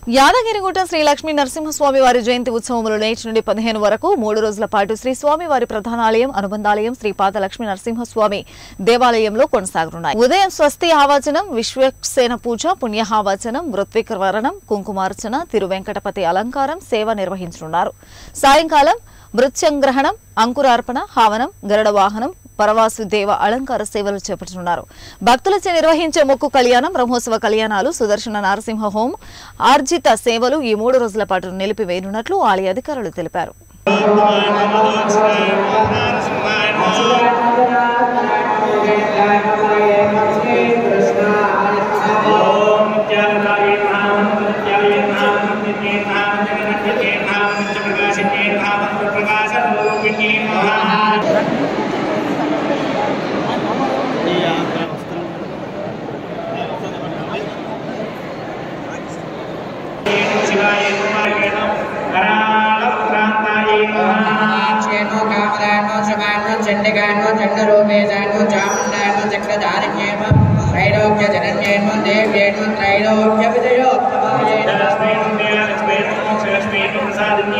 యాదగిరిగుట్ట శ్రీ లక్ష్మీ నరసింహస్వామి వారి జయంతి ఉత్సవములు నేటి నుండి పదిహేను వరకు మూడు రోజుల పాటు శ్రీ స్వామి వారి ప్రధానాలయం అనుబంధాలయం శ్రీ పాద లక్ష్మీ నరసింహస్వామి దేవాలయంలో కొనసాగనున్నాయి ఉదయం స్వస్తి ఆవాచనం విశ్వక్సేన పూజ పుణ్యహావాచనం మృత్వికవరణం కుంకుమార్చన తిరువెంకటపతి అలంకారం సేవ నిర్వహించనున్నారు సాయంకాలం మృత్యంగ్రహణం అంకురార్పణ హావనం గరుడ వాహనం పరవాసు దేవ అలంకార సేవలు చేపడుతున్నారు భక్తులచే నిర్వహించే మొక్కు కళ్యాణం బ్రహ్మోత్సవ కళ్యాణాలు సుదర్శన నరసింహ హోం ఆర్జిత సేవలు ఈ మూడు రోజుల పాటు నిలిపివేయనున్నట్లు ఆలయ అధికారులు తెలిపారు చేను కామదాను సమాను చండికాను చండరూపేశాను చాముండాను చక్రధారిణ్యేమ త్రైలోక్య జనన్యేమ దేవ్యేను త్రైలోక్య విజయోత్తమాయేన